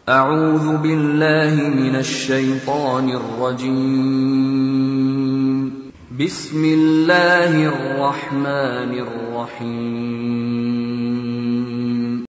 أعوذ بالله من الشيطان الرجيم بسم الله الرحمن الرحيم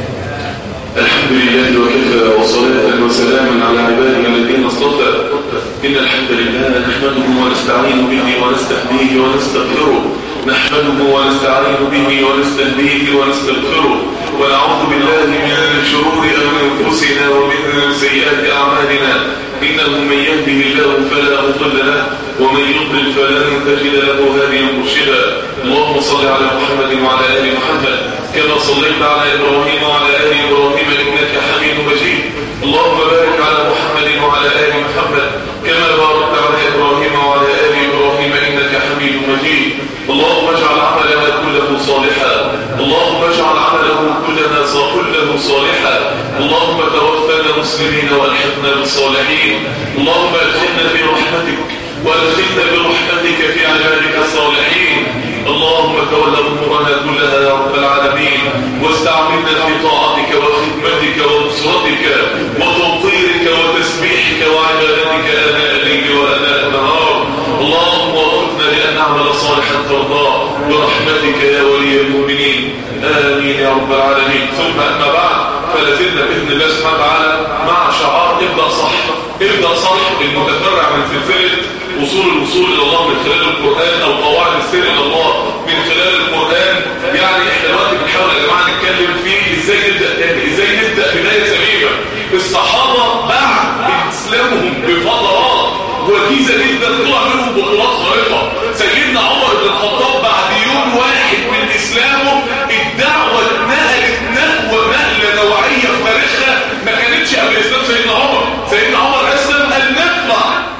الحمد لله وكفى وصلاة وسلاما على عباده الذين اصطفى إن الحمد لله نحمده ونستعين به ونستهديه ونستغفره نحمده ونستعين به ونستهديه ونستغفره ونعوذ بالله من شرور أنفسنا ومن سيئات أعمالنا إنه من يهده الله فلا مضل له ومن يضلل فلن تجد له هاديا مرشدا اللهم صل على محمد وعلى آل محمد كما صليت على إبراهيم وعلى آل إبراهيم إنك حميد مجيد اللهم بارك على محمد وعلى آل محمد كما باركت على إبراهيم وعلى آل إبراهيم إنك حميد مجيد اللهم اجعل عملنا كله صالحا اللهم اجعل عمله كلنا كله صالحا اللهم توفنا مسلمين والحقنا بالصالحين اللهم ادخلنا برحمتك وادخلنا برحمتك في عبادك الصالحين اللهم تولى امورنا كلها يا رب العالمين واستعملنا في طاعتك وخدمتك ونصرتك وتوقيرك وتسبيحك وعبادتك اناء الليل واناء النهار اللهم وفقنا لان نعمل صالحا ترضاه برحمتك يا ولي المؤمنين امين يا رب العالمين ثم اما بعد فلازلنا باذن الله سبحانه وتعالى مع شعار ابدا صح ابدا صح المتفرع من سلسله وصول الوصول الى الله من خلال القران او قواعد السير الى الله من خلال القران يعني احنا دلوقتي بنحاول يا جماعه نتكلم فيه ازاي نبدا تاني ازاي نبدا بدايه سليمه الصحابه بعد اسلامهم بفترات وجيزه جدا طلع منهم بطولات خارقه سيدنا عمر بن الخطاب بعد يوم واحد من اسلامه الدعوه اتنقلت نقوه نقله نوعيه في تاريخها ما كانتش قبل اسلام سيدنا عمر سيدنا عمر اسلم قال نطلع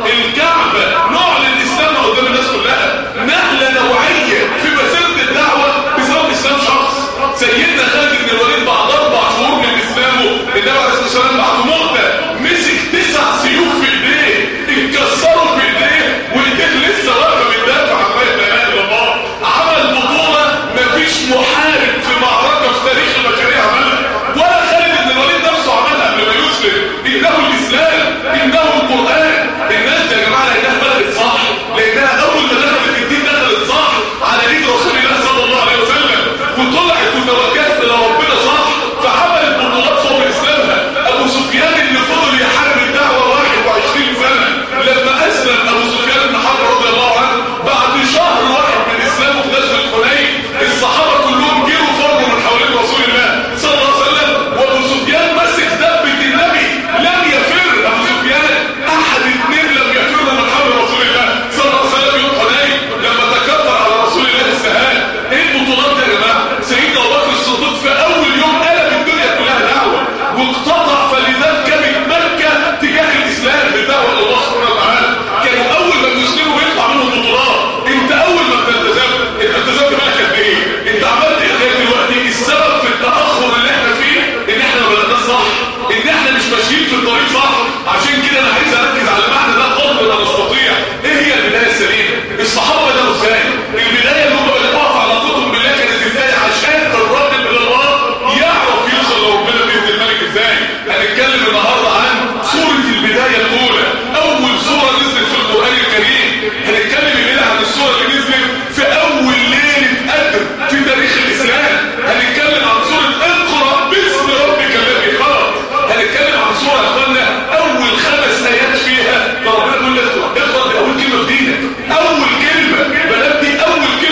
الكعبه نعلن اسلامنا قدام الناس كلها نقله نوعيه في مسيره الدعوه بسبب اسلام شخص سيدنا خالد بن الوليد بعد اربع شهور من اسلامه النبي عليه الصلاه والسلام بعد مؤتة مسك تسع سيوف في ايديه اتكسروا في ايديه وايديه لسه واقفه بتدافع عن لا اله الا الله عمل بطوله مفيش محارب في معركه في تاريخ البشريه عملها ولا خالد بن الوليد نفسه عملها قبل ما يسلم انه الاسلام انه القران الناس يا جماعه لانها بدات صح لانها اول ما دخلت الدين دخلت صح على ايد رسول الله صلى الله عليه وسلم وطلعت وتوجهت لربنا صح فعملت بطولات فوق اسلامها ابو سفيان اللي فضل يحارب الدعوه 21 سنه لما اسلم ابو سفيان بن حرب رضي الله عنه بعد شهر واحد من اسلامه في غزوه حنين الصحابه كلهم جروا فروا من حوالين رسول الله صلى الله عليه وسلم وابو سفيان مسك دبه النبي لم يفر ابو سفيان احد اثنين لم يفر من حول رسول الله صلى الله عليه وسلم يوم حنين لما تكبر على رسول الله السهال ايه البطولات دي يا جماعه سيدنا ابو بكر الصديق في اول يوم قلب الدنيا كلها دعوه واقتطع فلذات كانت مكه تجاه الاسلام بالدعوه الى الله سبحانه وتعالى كانوا اول ما بيسلموا يطلع منهم بطولات انت اول ما بتلتزم انت التزمت بالك قد ايه انت عملت ايه لغايه دلوقتي السبب في التاخر اللي احنا فيه ان احنا ما بدأناش صح ان احنا مش ماشيين في الطريق صح عشان كده انا عايز اركز على المعنى ده قدر ما نستطيع ايه هي البدايه السليمه الصحابه بدأوا ازاي البدايه اللي هم بدأوا في علاقتهم بالله كانت ازاي عشان الراجل من الله يعرف يوصل لربنا باذن الملك ازاي هنتكلم النهارده عن سوره البدايه الاولى اول سوره نزلت في القران الكريم هنتكلم الليله عن السوره اللي نزلت في اول ليله قدر في تاريخ الاسلام هنتكلم عن سوره اقرا باسم ربك الذي خلق هنتكلم عن سوره يا اخوانا اول خمس ايات فيها ربنا يقول لك اقرا دي اول كلمه في دينك اول كلمه بلد دي اول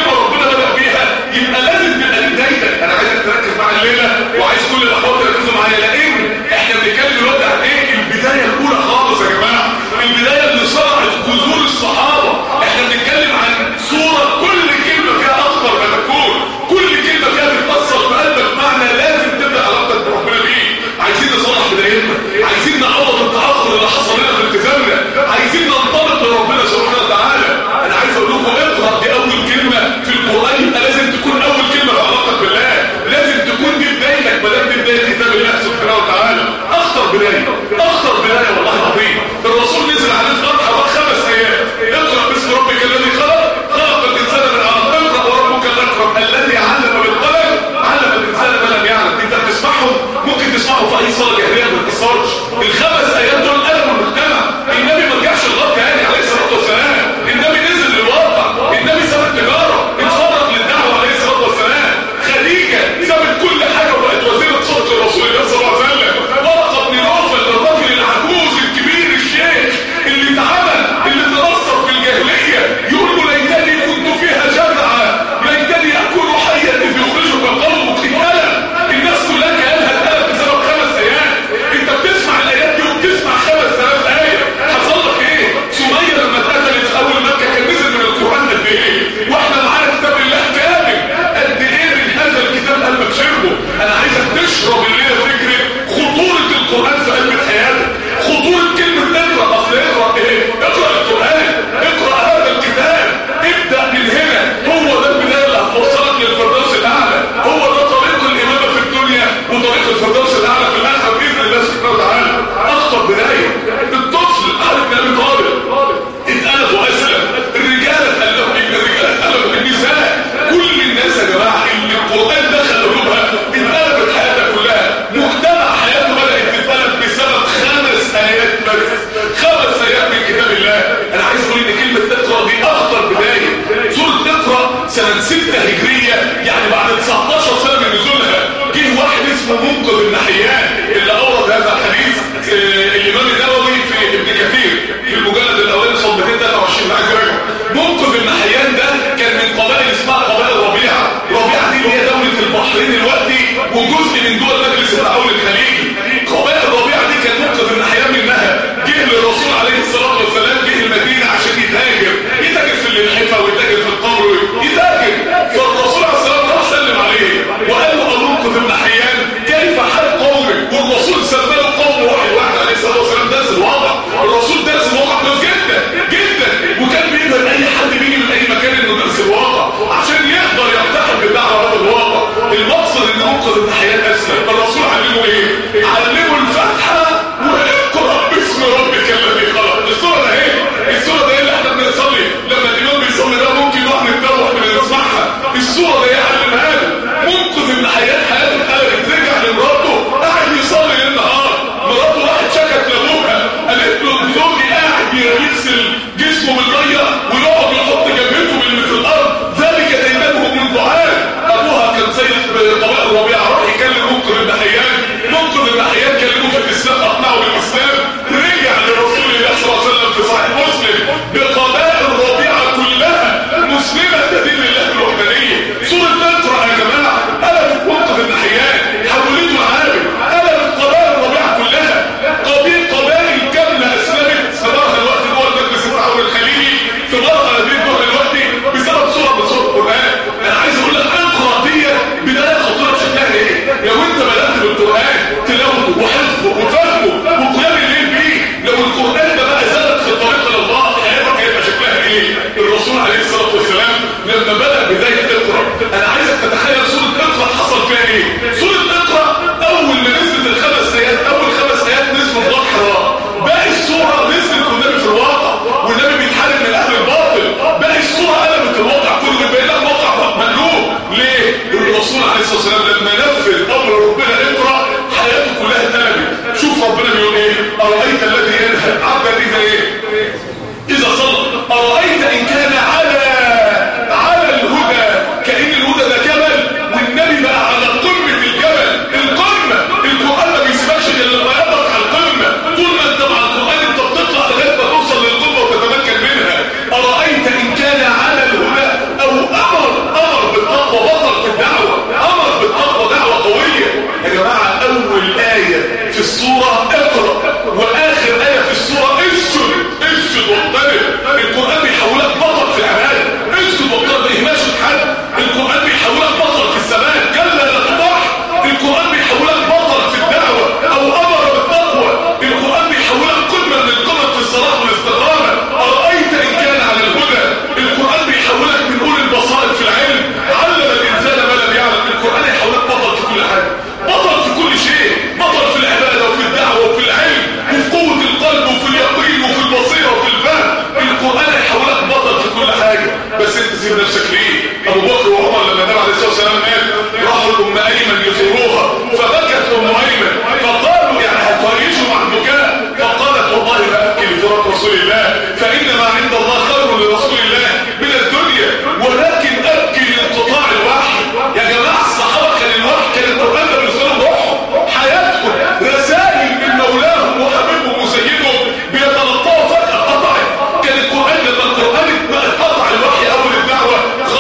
السورة اقرأ واخر آية في السورة اسجد اسجد واقترب القرآن بيحولك بطل في العبادة اسجد واقترب اهماش حد القرآن بيحولك بطل في الثبات كلا لا تضح القرآن بيحولك بطل في الدعوة او امر بالتقوى القرآن بيحولك قمة من القمم في الصلاة والاستقامة أرأيت إن كان على الهدى القرآن بيحولك من أولي البصائر في العلم علم الإنسان ما لم يعلم القرآن يحولك بطل في كل حاجة بطل في كل شيء بطل في العبادة وفي الدعوة وفي العلم وفي قوة القلب وفي اليقين وفي البصيرة وفي الفهم القرآن يحولك بطل في كل حاجة بس انت سيب نفسك ليه أبو بكر وعمر لما النبي عليه الصلاة والسلام مات راحوا لأم أيمن يزوروها فبكت أم أيمن فقالوا يعني هتهيجوا مع البكاء فقالت والله لا أبكي لفراق رسول الله فإن ما عند الله خير لرسول الله من الدنيا ولكن أبكي لانقطاع الوحي يا جماعة الصحابة كان الوحي كان القرآن ده بالنسبة لهم روحهم حياتهم رسائل من مولاهم وحبيبهم وسيدهم بيتلقاوا فجأة قطعت كان القرآن لما القرآن اتقطع الوحي أول الدعوة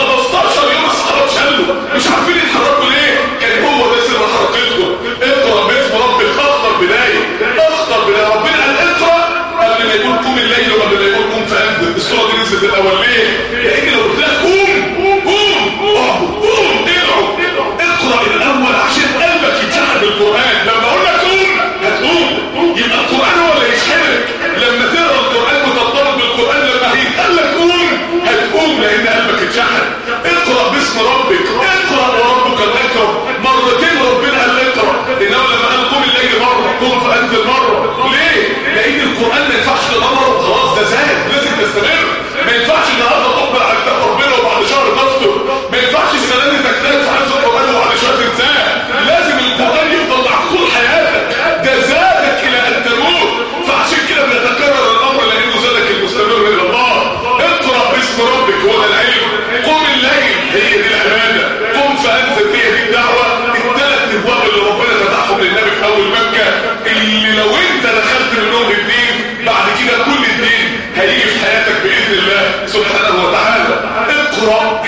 15 يوم الصحابة اتشلوا مش عارفين يتحركوا ليه كان هو ده سر حركتهم اقرأ باسم ربك أخطر بداية أخطر بداية ربنا قال اقرأ قبل ما يقول قوم الليل وقبل ما يقول قوم فأنزل السورة دي نزلت الأول ليه؟ لأن لو قلت لك قوم قوم اعبد قوم ادعو اقرأ الأول عشان قلبك يتشحن بالقرآن لما أقول لك قوم هتقوم يبقى القرآن هو اللي يشحنك لما تقرأ القرآن وترتبط بالقرآن لما هيتقال لك قوم هتقوم لأن قلبك اتشحن اقرأ باسم ربك اقرأ وربك الأكرم مرتين ربنا قال اقرأ إنما لما قال قوم الليل مرة قوم فأنزل مرة ليه؟ لأن القرآن ما ينفعش تدمر وخلاص ده زاد لازم تستمر ما ينفعش النهارده تقبل على كتاب ربنا وبعد شهر تفطر ما ينفعش السنة دي تجتهد في حفظ القرآن وبعد شهر تنساه لازم القرآن يفضل معاك طول حياتك ده زادك إلى أن تموت فعشان كده بيتكرر الأمر لأنه زادك المستمر إلى الله اقرأ باسم ربك هو ده العلم قم الليل هي دي العبادة قم فأنزل هي دي الدعوة الثلاث ابواب اللي ربنا فتحهم للنبي في أول مكة اللي لو أنت دخلت منهم الدين بعد كده كل الدين هيجي في حياتك بإذن الله سبحانه وتعالى اقرأ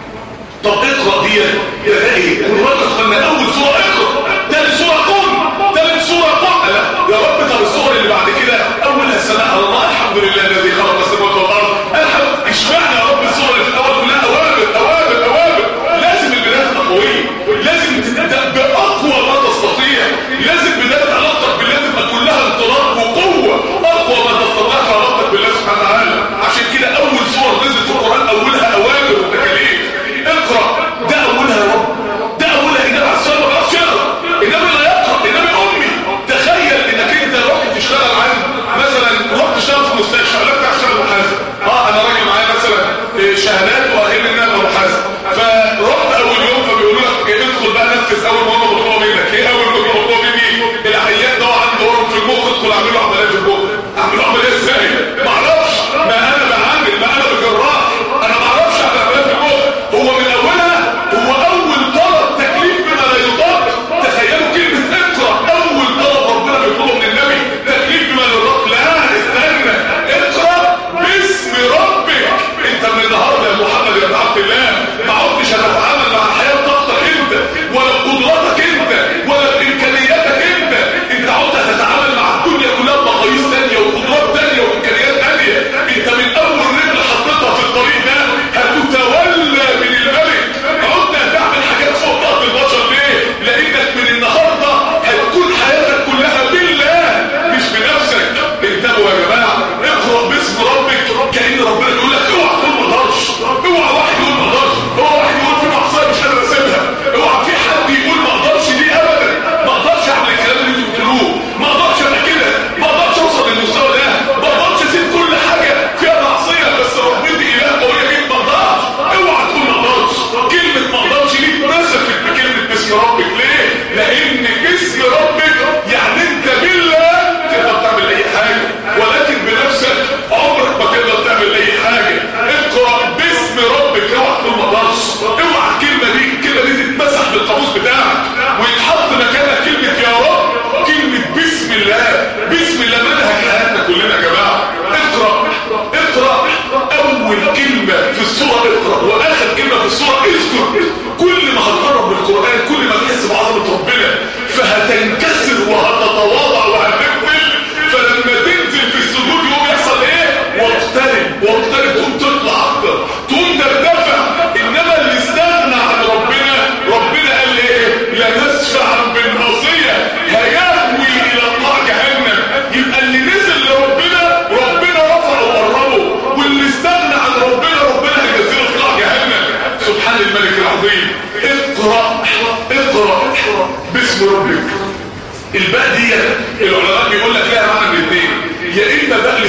طب اقرأ دي يا ده ايه الوقت اخوانا اول سورة اقرأ تاني سورة قم تالت سورة قم لا يا رب طب السورة اللي بعد كده اول السماء على الله الحمد لله الذي خلق السماوات والارض الحمد اشمعنى يا رب السورة اللي في الاول كلها اوامر اوامر اوامر لازم البداية تبقى قوية لازم تبدأ باقوى ما تستطيع لازم بداية علاقتك بالله تبقى كلها انطلاق وقوة اقوى ما تستطيع في علاقتك بالله سبحانه وتعالى عشان كده اول سورة نزلت في القرآن اولها اوامر وتكاليف اقرأ ده اولها يا رب ده اولها النبي عليه الصلاه والسلام ما بيعرفش يقرا النبي لا يقرا النبي امي تخيل انك انت رحت تشتغل عند مثلا رحت تشتغل في مستشفى ولا بتاع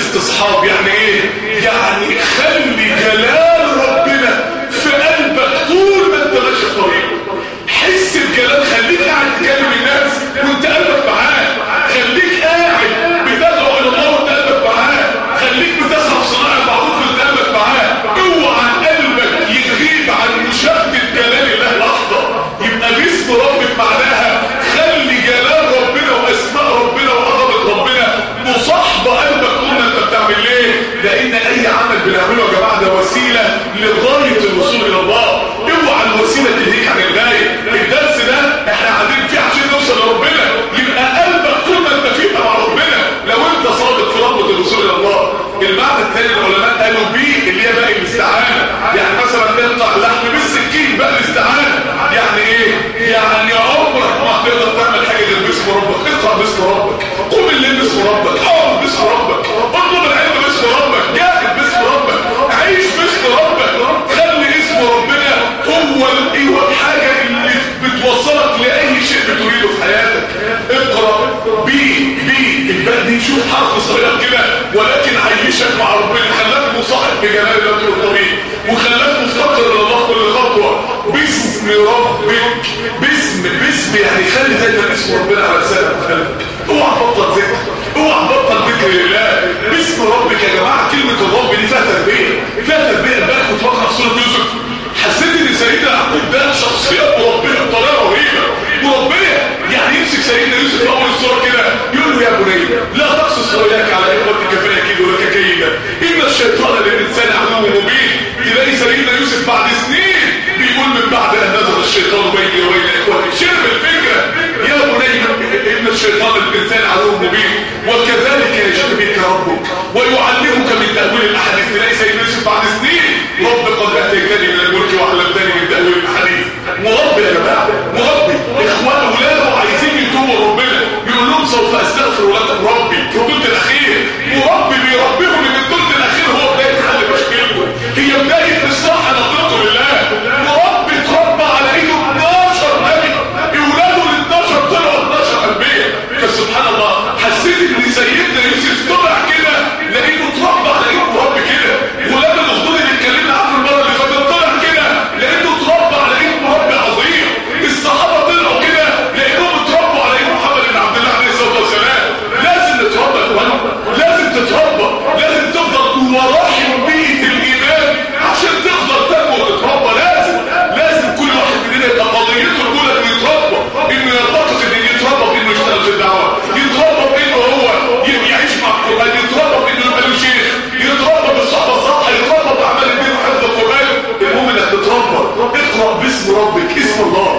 الاستصحاب يعني ايه يعني خلي جلال ربنا في قلبك طول ما انت ماشي في طريقه حس بجلال خليك قاعد تكلم الناس وانت قلبك معاه خليك قاعد بتدعو الى الله وانت قلبك معاه خليك بتسعى في صناعه المعروف وانت قلبك معاه اوعى قلبك يغيب عن مشاهده جلال الله لحظه يبقى باسم ربك معناها خلي جلال ربنا واسماء ربنا وعظمه ربنا مصاحبه قلبك طول ما انت بتعمل ليه لان اي عمل بنعمله يا جماعه ده وسيله لغايه الوصول الى الله اوعى الوسيله تلهيك عن الغايه الدرس ده احنا قاعدين فيه عشان نوصل لربنا يبقى قلبك طول ما انت فيه مع ربنا لو انت صادق في رغبه الوصول الى الله المعنى الثاني العلماء قالوا بيه اللي هي بقى الاستعانه يعني مثلا تقطع اللحم بالسكين بقى الاستعانه يعني ايه يعني عمرك ما هتقدر تعمل حاجه غير باسم ربك اقرا باسم ربك قوم الليل باسم ربك حاول باسم ربك اطلب العلم باسم ربك جاهد باسم ربك عيش باسم ربك خلي اسم ربنا هو ال- هو الحاجه اللي بتوصلك لاي شيء بتريده في حياتك اقرا بي بي الباء دي شوف حرف صغير كده ولكن عيشك مع ربنا خلاك مصاحب بجلال الله طول الطريق وخلاك مفتقر لله كل خطوه باسم ربك باسم باسم يعني خلي دايما اسم ربنا على لسانك وقلبك اوعى تبطل ذكر اوعى تبطل ذكر لله باسم ربك يا جماعه كلمه الرب دي فيها تربيه فيها تربيه امبارح كنت بقرا سوره يوسف حسيت ان سيدنا يعقوب ده شخصيات مربيه بطريقه رهيبه مربيه يعني يمسك سيدنا يوسف في اول السوره كده يقول له يا بني لا تقصص رؤياك على اخوتك فيكيدوا لك كيدا ان الشيطان للانسان عدو مبين تلاقي سيدنا يوسف بعد سنين بيقول من بعد ان نزل الشيطان بيني وبين اخوتي شرب الفكره يا بني ان الشيطان للانسان عدو مبين وكذلك يجتبيك ربك ويعلمك من تاويل الاحاديث تلاقي سيدنا يوسف بعد سنين رب قد اتيتني من الملك وعلمتني من تاويل الاحاديث مربي يا جماعه مربي اخوان اولاده عايزين يتوبوا ربنا يقول لهم سوف استغفر لكم ربي في الثلث الاخير مربي بيربيهم ان الثلث الاخير هو بدايه حل مشكلته هي بدايه اصلاح نظرته لله مربي اتربى على ايده 12 نبي اولاده ال 12 طلعوا 12 انبياء فسبحان الله حسيت ان سيدنا يوسف طلع كده لانه اتربى على ايده مربي كده ولاد الاخدود اللي اتكلمنا عنه المره اللي فاتت طلع كده لانه اتربى على ايده مربي عظيم الصحابه طلعوا كده لانهم اتربوا على ايد محمد بن عبد الله عليه الصلاه والسلام لازم نتربى يا اخوانا لازم تتربى لازم تفضل جوه رحم بيئه الايمان عشان تفضل تنمو وتتربى لازم لازم كل واحد مننا يبقى قضيته الاولى انه يتربى انه يرتقط انه يتربى بانه يشتغل في الدعوه يتربى بانه هو ي- يعيش مع القران يتربى بانه يبقى له شيخ يتربى بالصحبه الصح يتربى باعمال الدين وحفظ القران المهم انك تتربى اقرا باسم ربك اسم الله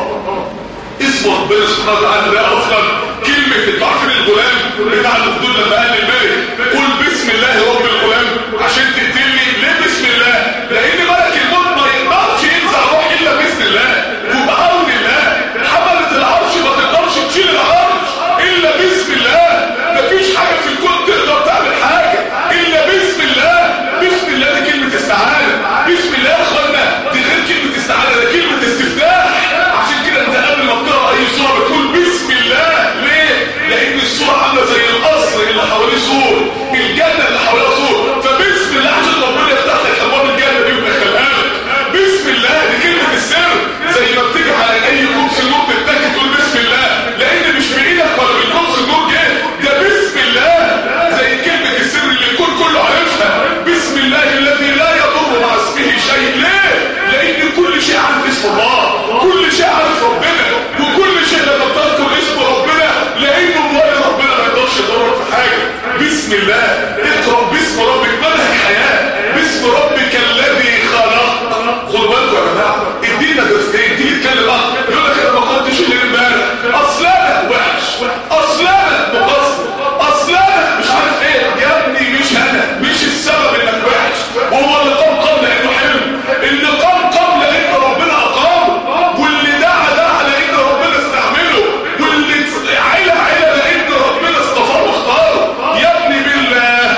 اسم ربنا سبحانه وتعالى ده اصلا كلمه انتوا عارفين الغلام بتاع الاخدود لما قال للملك قل بسم الله رب الغلام عشان تقتلني ليه بسم الله؟ لان ملك الموت ما يقدرش ينزع روح الا باذن الله وبعون الله حمله العرش ما تقدرش تشيل العرش الا باسم الله مفيش حاجه في الكون تقدر تعمل حاجه الا باسم الله بسم الله دي كلمه استعانه بسم الله يا اخوانا دي غير كلمه استعانه ده كلمه استفتاح عشان كده انت قبل ما تقرا اي سوره بتقول بسم الله ليه لان السوره عامله زي القصر اللي حواليه سور الجنه اللي حواليها سور فبسم الله عشان ربنا يفتح لك ابواب الجنه دي ويدخلها لك بسم الله دي كلمه السر زي ما بتيجي على اي كوبس نور تتاكد تقول بسم الله لان مش بايدك ولا بالكوبس النور جه ده بسم الله زي كلمه السر اللي الكون كله عارفها بسم الله الذي لا يضر مع اسمه شيء ليه لان كل شيء عارف اسم الله كل شيء عارف ربنا وكل شيء لما تذكر اسم ربنا لانه موالي ربنا ما يقدرش يضرك في حاجه بسم الله اقرا باسم ربك منهج حياه باسم ربك الذي خلق خدوا بالكم يا جماعه ادينا درستين تيجي تتكلم بقى يقول لك انا ما كنتش اللي امبارح اصل انا وحش اصل انا مقصر اصل انا مش عارف ايه يا ابني مش انا مش السبب انك وحش وهو اللي قام قبل انه حلم اللي قام قبل ان ربنا اقامه واللي دعا دعا لان ربنا استعمله واللي عيله عيله لان ربنا اصطفاه واختاره يا ابني بالله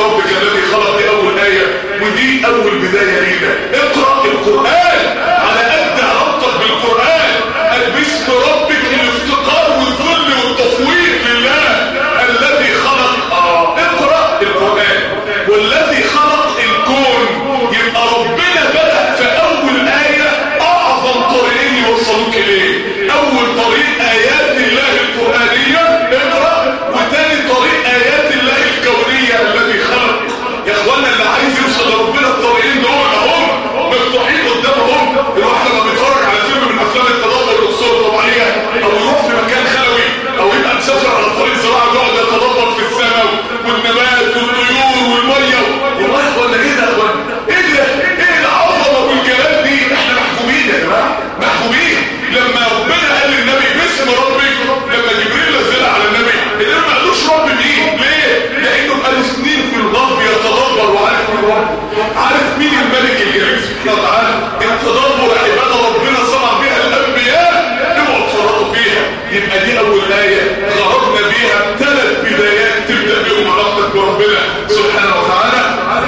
ربك الذي خلق دي اول ايه ودي اول بدايه لينا اقرا القران على قد علاقتك بالقران باسم ربك الافتقار والذل والتفويض لله الذي خلق اه اقرا القران والذي خلق الكون يبقى ربنا بدا في اول ايه اعظم طريقين يوصلوك اليه اول طريق ايات الله القرانيه اقرا وتاني طريق ايات الله الكونيه الذي خلق يا اخوانا اللي عايز يوصل لربنا الطريقين دول اهم مفتوحين قدامهم الواحد لما بيتفرج على فيلم من افلام التدبر والصور الطبيعيه او يروح في مكان خلوي او يبقى مسافر على طريق زراعه يقعد يتدبر في السماء والنبات والطيور والميه والله يا اخوانا ايه ده يا اخوانا ايه ده ايه العظمه والجلال دي احنا محكومين يا جماعه محكومين لما ربنا قال للنبي باسم ربك لما جبريل نزل على النبي النبي ما قالوش رب مين ليه لانه بقى سنين في الغرب يتدبر وعارف مين رب عارف مين الملك الجليل سبحانه وتعالى التدبر عباده ربنا صنع بها الانبياء اوعوا تفرطوا فيها يبقى دي اول ايه غرضنا بيها ثلاث بدايات تبدا بيهم علاقتك بربنا سبحانه وتعالى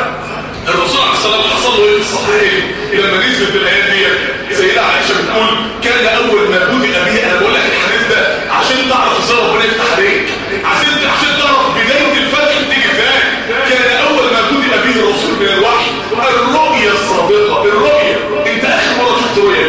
الرسول عليه الصلاه والسلام حصل له ايه في الصحيح لما نزلت الايات دي سيدة عائشه بتقول كان اول ما بدأ به انا بقول لك الحديث ده عشان تعرف ازاي ربنا يفتح عليك عشان عشان تعرف بدايه الفتح بتيجي ازاي كان اول ما بدأ به الرسول من الوحي الرؤيه الصادقه الرؤيه انت اخر مره شفت رؤيه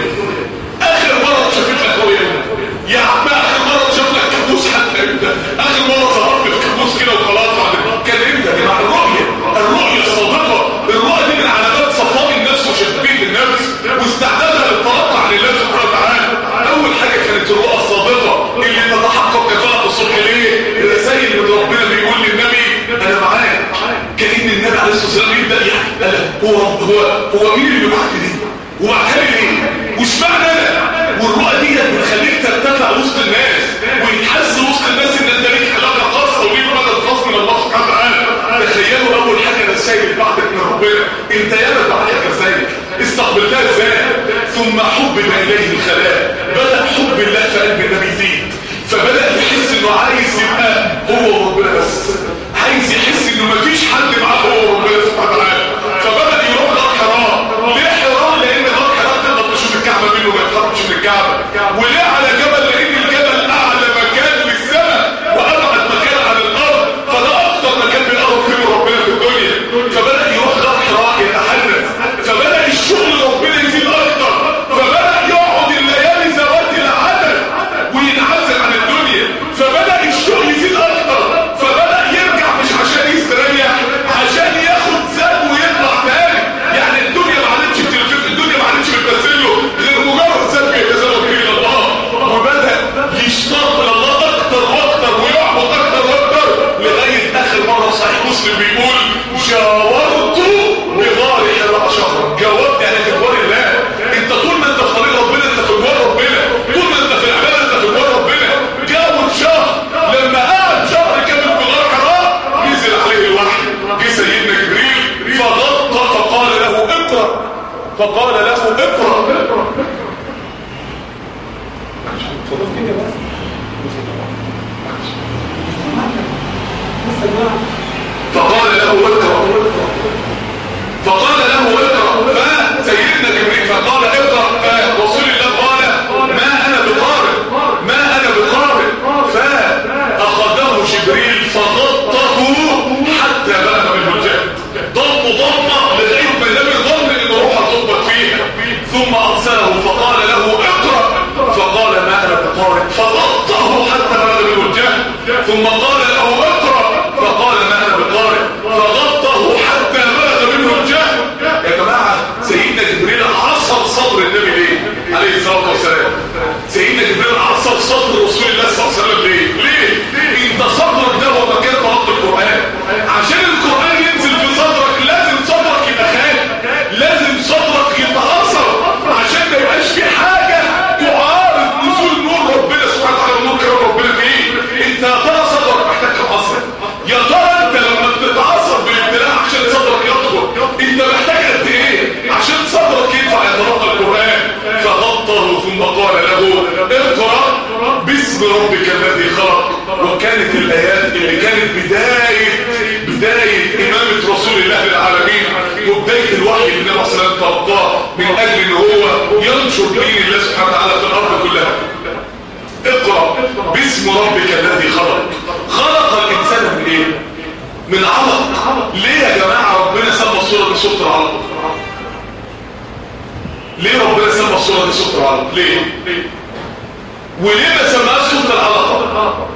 اخر مره شفت لك رؤيه يا عم اخر مره شفت لك كابوس حتى امتى اخر مره ظهرت في كابوس كده وخلاص كان امتى يا جماعه الرؤيه الرؤيه الصادقه الرؤيه دي من علامات صفاء النفس وشفافيه النفس واستعدادها للتلقى عن الله سبحانه وتعالى اول حاجه كانت الرؤى الصادقه اللي تتحقق كفاءه الصبح ليه الرسائل من ربنا بيقول للنبي انا معاك كان النبي عليه الصلاه والسلام يبدا يحكي هو هو هو مين اللي معاك دي وبعدها ليه وش معنى انا والرؤى دي بتخليك ترتفع وسط الناس ويتحس وسط الناس ان انت ليك علاقه خاصه وليك مدد خاص من الله سبحانه وتعالى تخيلوا اول حاجه رسائل بعدك من ربنا انت ياما بعدك رسائل استقبلتها ازاي ثم حبب اليه الخلاء بدا حب الله في قلب النبي يزيد فبدا يحس انه عايز يبقى هو وربنا بس عايز يحس انه مفيش حد معاه هو وربنا سبحانه وتعالى فبدا يروح غار حراء ليه حراء لان غار حراء تقدر تشوف الكعبه منه ما يتحركش من الكعبه وليه على جبل لان الجبل اعلى مكان للسماء وابعد مكان عن الارض فده اكتر مكان بيقرب فيه ربنا في الدنيا فبدا يروح غار حراء يتحدث فبدا الشغل ربنا يزيد اكتر فبدا يقعد الليالي ذوات العدد وينعزل عن الدنيا فبدا الشغل يزيد اكتر فبدا يرجع مش عشان يستريح عشان ياخد زاد ويطلع تاني يعني الدنيا ما عادتش بتلفت الدنيا ما عادتش بتمثل له غير مجرد زاد بيتزود به الى الله وبدا يشتاق الى الله اكتر واكتر ويعبد اكتر واكتر لغايه اخر مره صحيح مسلم بيقول جاورت بغار حراء شهرا جاورت يعني في جوار الله انت طول ما انت في طريق ربنا انت في جوار ربنا طول ما انت في العباده انت في جوار ربنا جاور شهر لما قعد شهر كامل في غار حراء نزل عليه الوحي جه سيدنا جبريل فغطى فقال له اقرا فقال له اقرا فقال له اقرا فقال له اقرا فسيدنا جبريل فقال اقرا رسول الله قال ما انا بقارئ ما انا بقارئ فاخذه جبريل فغطه حتى بلغ منه الجهد ضمه ضمه لغايه ما النبي ظن ان روحه تضبط فيها ثم ارسله فقال له اقرا فقال ما انا بقارئ فغطه حتى بلغ منه الجهد ثم قال له اقرا فقال ما انا بقارئ فغطه حتى بلغ منه الجهد يا جماعه سيدنا جبريل عصر صدر النبي ليه عليه الصلاه والسلام سيدنا جبريل عصر صدر رسول الله صلى الله عليه وسلم ليه ليه انت صدرك ده هو مكان تلقي القران عشان القران ينزل في صدرك لازم صدرك يبقى خالي لازم صدرك يبقى اثر عشان ما يبقاش في حاجه تعارض نزول نور ربنا سبحانه وتعالى ونور كرم ربنا فيه انت يا ترى صدرك محتاج كم اثر يا ترى انت لما بتتعصب بالابتلاء عشان صدرك يطول انت محتاج قد ايه عشان صدرك ينفع يتلقى القران فغطه ثم قال له اقرا باسم ربك الذي خلق وكانت الايات اللي كانت بدايه بدايه امامه الوحي اللي النبي صلى الله عليه وسلم تلقاه من اجل ان هو ينشر دين الله سبحانه وتعالى في الارض كلها اقرا باسم ربك الذي خلق خلق الانسان من ايه من علق ليه يا جماعه ربنا سمى الصوره دي صوره العلق ليه ربنا سمى الصوره دي صوره العلق ليه وليه ما سماهاش صوره العلق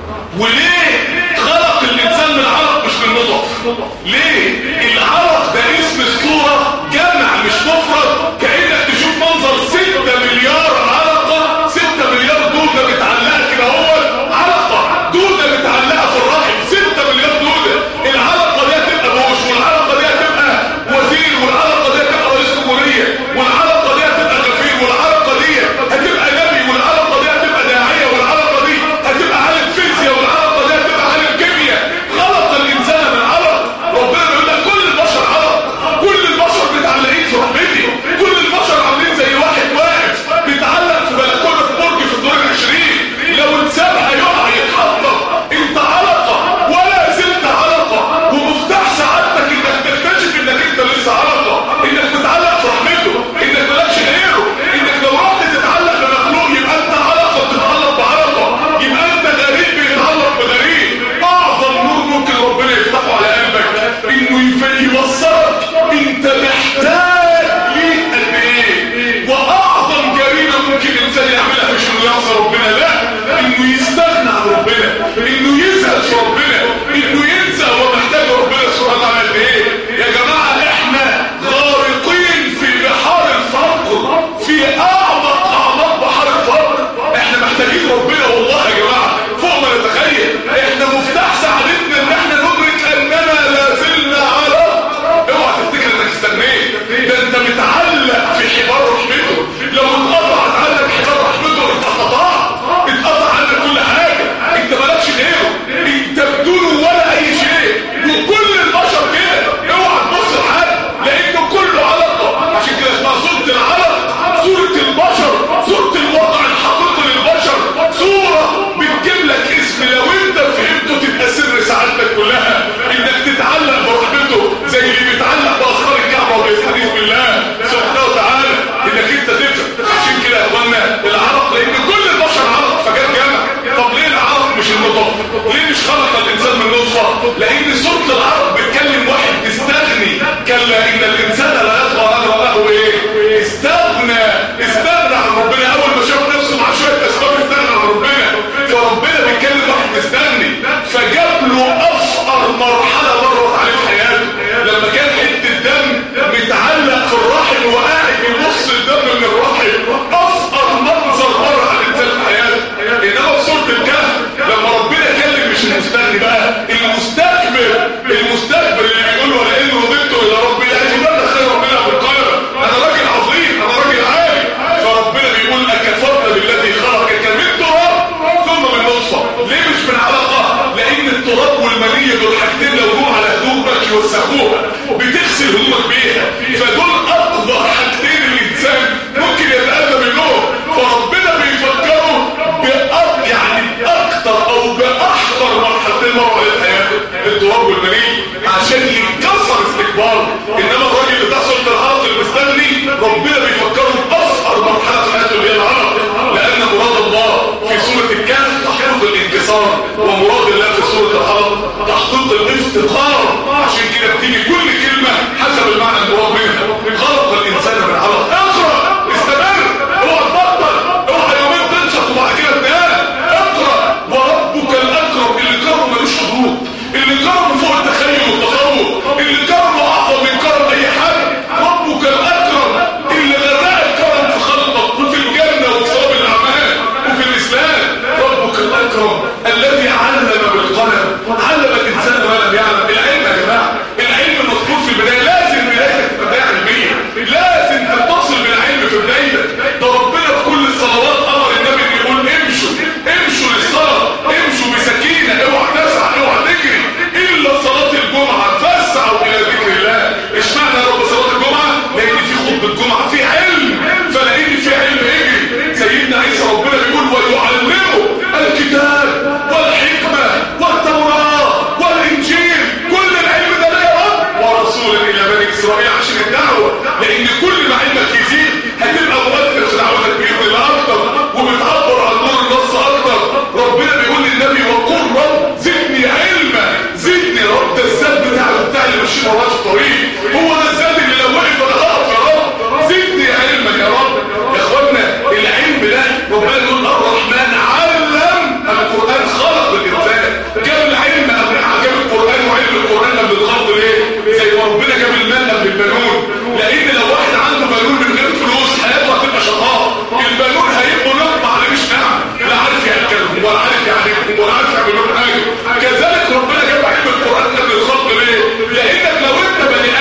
وليه خلق الانسان من علق مش من نطف ليه العلق ده اسم الصوره جمع مش مفرد كانك تشوف منظر 6 مليار علقه 6 مليار دوده متعلقه كده هو علقه دوده متعلقه في الرحم 6 مليار دوده العلقه دي هتبقى بوش والعلقه دي هتبقى وزير والعلقه دي هتبقى رئيس جمهوريه والعلقه دي هتبقى غفير والعلقه دي هتبقى نبي والعلقه دي هتبقى داعيه والعلقه دي هتبقى عالم فيزياء والعلقه دي هتبقى عالم كيمياء خلق الانسان من علق ربنا بيقول لك كل البشر علق كل البشر متعلقين في رحمتي كل البشر عاملين زي واحد واقف بيتعلق في بلكونه في برج في الدور العشرين لو اتساب هيقع يتحطم انت علقه ولا زلت علقه ومفتاح سعادتك انك تكتشف انك انت لسه علقه انك تتعلق في رحمته انك مالكش غيره انك لو رحت تتعلق بمخلوق يبقى انت علقه بتتعلق بعلقه يبقى انت غريب بيتعلق بغريب اعظم نور ممكن ربنا يفتحه على قلبك انه يف- يبصرك انت محتاج ليه قد ايه واعظم جريمه ممكن الانسان يعملها مش انه يعصي ربنا لا انه يستغنى عن ربنا انه يزهد في ربنا انه ينسى هو محتاج ربنا سبحانه وتعالى قد ايه يا جماعه احنا غارقين في بحار الفقر في اعمق اعماق بحار الفقر احنا محتاجين ربنا والله يا جماعه فوق ما نتخيل احنا مفتاح سعادتنا ان احنا ندرك اننا لا زلنا على اوعى تفتكر انك استنيت ده انت متعلق في حبال رحمته لو اتقطعت عنك حبال رحمته انت قطعت اتقطع عنك كل حاجه انت مالكش غيره انت بدونه ولا اي شيء وكل البشر كده اوعى تبص لحد لانه كله علقه عشان كده اسمها صوره العلق صوره البشر صوره الوضع الحقيقي للبشر صوره بتجيب لك اسم لو انت فهمته تبقى سر سعادتك كلها انك تتعلق برحمته زي اللي بيتعلق باسرار الكعبه وبيستغيث بالله سبحانه وتعالى انك انت تفهم عشان كده يا اخوانا العرق لان كل البشر عرق فجاب جمع طب ليه العرق مش النطق ليه مش خلق الانسان من نطفه لان صوره العرق بتكلم واحد مستغني كلا ان الانسان لا يطغى ان راه ايه استغنى استغنى عن ربنا اول ما شاف نفسه مع شويه اسباب استغنى عن ربنا فربنا بيتكلم واحد مستغني فجاب له افقر مرحله مرت عليه في حياته لما كان حته دم متعلق في الرحم وقاعد يبص الدم من الرحم افقر منظر مر على الانسان في حياته انما في سوره الكهف لما ربنا كلم مش المستغني بقى المستكبر المستكبر اللي بيقول له لئن رضيت الى ربي لاجدن خير ربنا بالقلب انا راجل عظيم انا راجل عالي فربنا بيقول اكفرت بالذي خلقك من تراب ثم من نطفه ليه مش من علقه لان التراب والمنيه دول حاجتين لو جم على هدومك يوسخوها بتغسل هدومك بيها فدول اقدر حاجتين الانسان ممكن يتأذى منهم فربنا بيفكروا بأق يعني اكتر او باحقر مرحلتين مروا على حياته التراب والمنيه عشان ينكسر استكباره انما الراجل بتاع سلطه العرق المستغني ربنا بيفكروا بأصغر مرحله في حياته اللي هي العرق لان مراد الله في سوره الكهف تحقيق الانكسار ومراد الله في سوره العرق تحقيق الافتقار عشان كده بتيجي كل كلمه حسب المعنى المراد منها خلق الانسان من علق اقرا استمر اوعى تبطل اوعى يومين تنشط وبعد كده تنام اقرا وربك الاكرم اللي كرم ملوش حدود اللي كرم فوق التخيل والتصور اللي كرم اعظم من كرم اي حد ربك الاكرم اللي غرق الكرم في خلقك وفي الجنه وفي ثواب الاعمال وفي الاسلام ربك الاكرم الذي علم بالقلم علم الانسان ما لم يعلم العلم الزاد بتاع بتاع اللي ماشيين وراه في الطريق هو ده الزاد اللي لو وقف انا هقف يا رب زدني علما يا رب يا اخوانا العلم ده ربنا يقول الرحمن علم القران خلق الانسان جاب العلم جاب القران وعلم القران قبل الخلق ليه زي ما ربنا جاب المال قبل البنون لان لو واحد عنده بنون من غير فلوس حياته هتبقى شقاء البنون هيبقوا نقطه على مش نعم لا عارف ياكلهم ولا عارف يعلمهم ولا عارف يعمل لهم حاجه كذلك ربنا جاب علم القران قبل الخلق ليه لانك لو انت بني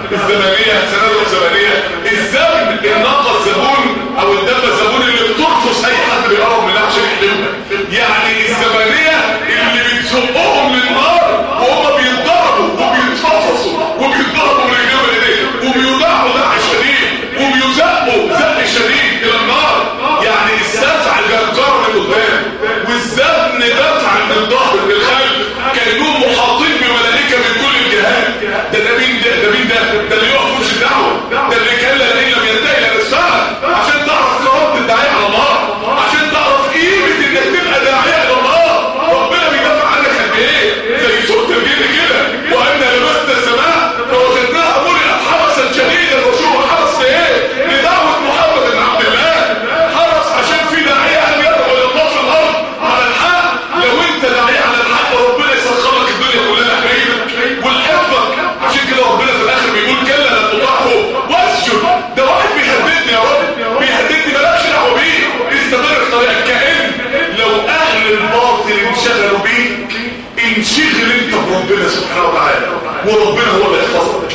الزمنيه سنه الزمنيه الزمن الناقه الزبون او الدبه الزبون اللي بترفض اي حد بيقرب منها عشان يحلمها يعني الزمنيه اللي بتزقهم للنار وهم بيتضربوا وبيتفصصوا وبيتضربوا من الجبل ايديه وبيودعوا دع شديد وبيزقوا زق شديد الى النار يعني السفع جرجار من قدام والزبن دفع من الظهر من الخلف كانهم محاطين بملائكه من كل الجهات ده ده مين ده ده مين ده ده اللي يقف وش الدعوه ده اللي كان لئن لم ينتهي لنسفعا عشان تعرف قرارة الداعيه على الله عشان تعرف قيمه انك تبقى داعيه الى الله ربنا بيدافع عنك قد ايه زي سوره الجن كده وان لمسنا السماء فوجدناها ملئت حرسا شديدا وشوف حرس ايه لدعوه محمد بن عبد الله حرس عشان في داعيه ان يدعو الى الله في الارض على الحق لو انت داعيه على الحق ربنا يسخر لك الدنيا كلها حبيبك والحفظك عشان كده ربنا في الاخر بيقول كلا لا تطعه واسجد ده واحد بيهددني يا رب بيهددني مالكش دعوه بيه استمر في طريقك كأن لو اهل الباطل انشغلوا بيك انشغل انت بربنا سبحانه وتعالى وربنا هو اللي يحفظك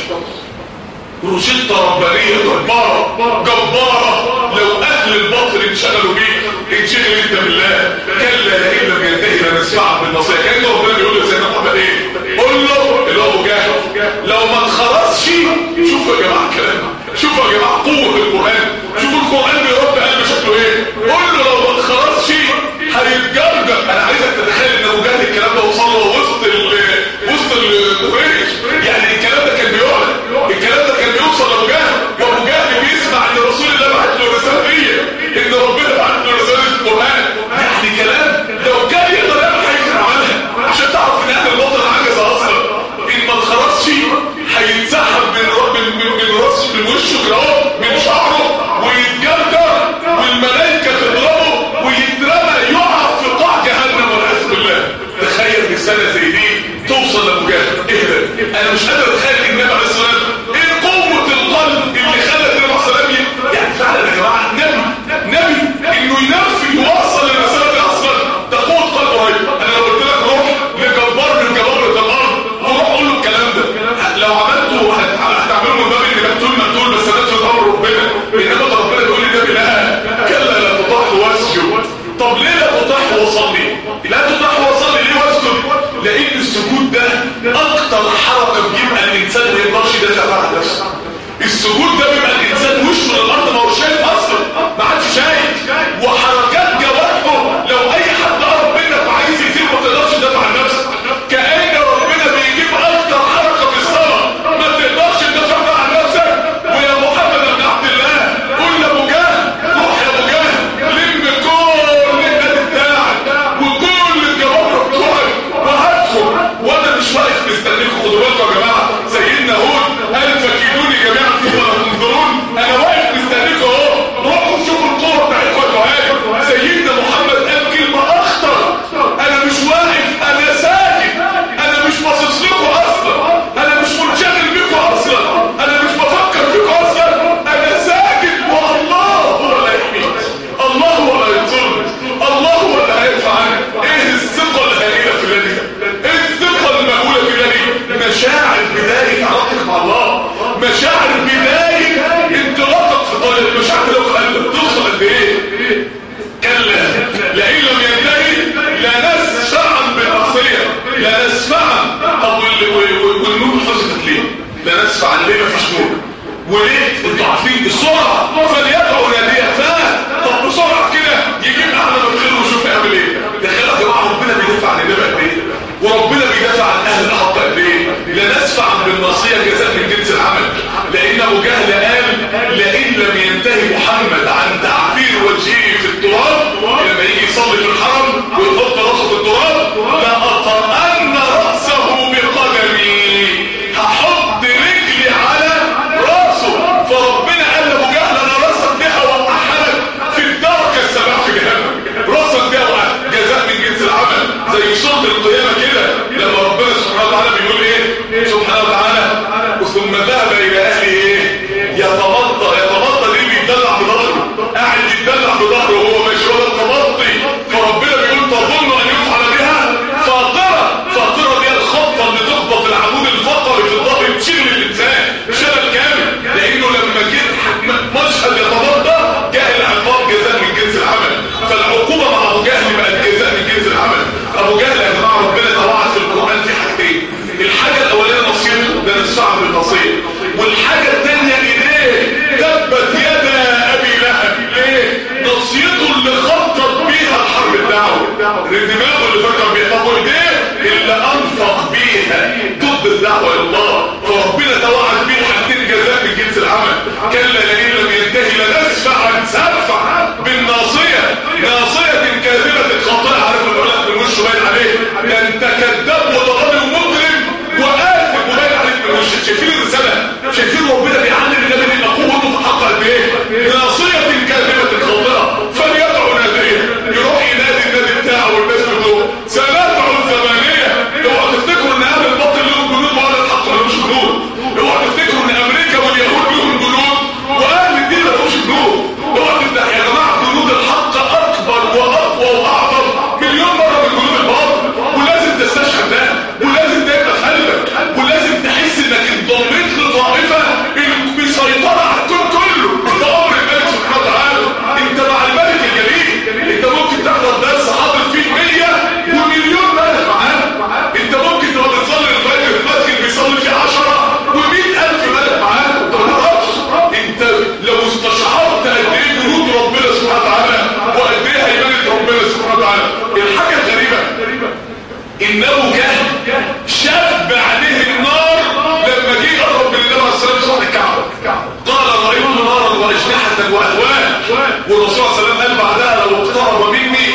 روشتة ربانية جبارة جبارة لو أهل الباطل انشغلوا بيك انشغل انت بالله كلا لئن لم ينتهي لنسفعا بالنصيحة كأن ربنا بيقول له سيدنا محمد ايه قول له اللي هو ابو جهل لو ما اتخلصش شوفوا يا جماعة الكلام شوفوا يا جماعة قوة القرآن شوفوا القرآن بيرد قلب شكله ايه قول له لو ما اتخلصش هيتجرجر انا عايزك تتخيل ان ابو جهل الكلام ده وصل له وسط ال وسط القريش يعني الكلام ده كان بيعلن الكلام ده كان بيوصل لابو جهل وابو جهل بيسمع ان رسول الله بعت له رساله فيا ان ربنا بعت له رساله القران يعني كلام لو كان يقدر يعمل حاجه كان عملها عشان تعرف ان اهل الباطل عجز اصلا ان ما اتخرجش هيتسحب من من من, من راسه من وشه كده اهو من شعره ويتجرجر والملائكه تضربه ويترمى يقع في قاع جهنم والعياذ بالله تخيل رساله زي دي توصل لابو جهل اهدى انا مش قادر اتخيل النبي عليه الصلاه والسلام ايه قوه القلب اللي خلت النبي عليه الصلاه والسلام يعني فعلا يا جماعه نبي نبي انه ينفذ يوصل الرساله دي اصلا ده قوه قلب رهيب انا لو قلت لك روح لجبار من جبابره الارض وروح قول له الكلام ده لو عملته هتعمله من باب ان مقتول مقتول بس ده في امر ربنا انما ده ربنا بيقول لي ده لا كلا لا تطعه واسجد طب ليه لا تطعه وصلي لا تطعه وصلي ليه واسجد لان السجود ده اكتر حركه بيبقى الانسان ما يقدرش يدافع عن نفسه السجود ده بيبقى الانسان وشه للارض ما هوش شايف اصلا ما عادش شايف وحركات جوارحه لو اي حد قرب منك وعايز يسيب ما تقدرش تدافع عن نفسك كأن ربنا بيجيب اكتر حركه في الصلاه ما تقدرش تدافع بقى عن نفسك ويا محمد بن عبد الله قول لابو جهل روح يا ابو جهل لم كل النادي بتاعك وكل الجبابره بتوعك وهاتهم وانا مش واقف مستنيكم خدوا بالكم يا جماعه سيدنا هود قال فكيدوني جميعا ثم لا تنظرون انا واقف مستنيكم اهو روحوا شوفوا القوه بتاعتكم يا سيدنا محمد قال كلمه اخطر انا مش واقف انا ساكت انا مش باصص لكم اصلا انا مش منشغل بكم اصلا انا مش بفكر فيكم اصلا انا ساكت والله هو اللي يحميك الله هو اللي ينصرك الله هو اللي هيدفع عنك ايه الثقه الهائله في الله دي ايه الثقه المهوله في الله دي مشاعر بدايه علاقتك مع الله مشاعر بدايه انطلاقك في طريق المشاعر لو في قلبك توصل قد ايه كلا لئن لم ينتهي لنسفعا بالعصيه لنسفعا طب والنور حذفت ليه لنسفعا ليه مفيش نور وليه انتوا عارفين السرعه فليدعوا ناديه فاه طب بسرعه كده يجيب اعلى من الخير ويشوف يعمل ايه تخيل يا جماعه ربنا بيدافع عن النبي قد ايه وربنا بيدافع عن اهل الحق قد ايه لنسفعا بالنصيه جزاء من جنس العمل لان ابو جهل قال لئن لم ينتهي محمد عن تعبير وجهه في التراب لما يجي يصلي في الحرم ويحط راسه في التراب لأطأن رأسه بقدمي هحط رجلي على راسه فربنا قال لابو جهل انا راسك دي هوقعها لك في الدركه السبع في جهنم راسك دي جزاء من جنس العمل زي صوت القيامه كده لما ربنا سبحانه وتعالى بيقول ايه سبحانه وتعالى ثم ذهب الى اهله ايه يتمطى يتمطى ليه بيتدلع بظهره قاعد يتدلع بظهره وهو ماشي ولا التمطي فربنا بيقول تظن ان يفعل بها الحرب النصير والحاجة الثانية ايديه تبت يدا ابي لهب ليه نصيته اللي خطط بيها الحرب الدعوة دماغه اللي فكر بيها طب وايديه اللي انفق بيها ضد الدعوة الى الله فربنا توعد بيه حاجتين جزاء من جنس العمل كلا لئن لم ينتهي لنسفعا سفعا بالناصية ناصية كاذبة خاطئة عارف العلماء من وشه باين عليه ده انت كذاب وضغط ومجرم وقاتل وباين عليك من وشك شايفين الرسالة شايفين ربنا بيعلم النبي ان قوته في حق قد ايه ناصية كاذبة خاطئة فليدعو ناديه يروح ينادي النادي بتاعه والناس بتوعه سندعو الزمانية اوعوا تفتكروا ان اهل الباطل لهم جنود واهل الحق ما لهمش جنود اوعوا تفتكروا ان امريكا واليهود لهم جنود واهل الدين ما لهمش جنود اوعوا تفتح يا جماعه جنود الحق اكبر واقوى واعظم مليون مره من جنود الباطل ولازم تستشهد ده ولازم تبقى في قلبك ولازم تحس انك انضميت لطائفه اللي مسيطره على الكون كله ده امر الملك سبحانه وتعالى انت مع الملك الجليل انت ممكن تحضر درس حاضر فيه 100 ومليون ملك معاك انت ممكن تبقى بتصلي الفجر في مسجد بيصلي فيه 10 و100000 ملك معاك انت ما تعرفش انت لو استشعرت قد ايه جنود ربنا سبحانه وتعالى وقد ايه هيمنه ربنا سبحانه وتعالى الحاجه الغريبه انه كان شاب عليه النار لما جه يقرب من النبي عليه الصلاه والسلام الكعبه قال رايت نارا واجنحه واهوال والرسول صلى الله عليه وسلم قال بعدها لو اقترب مني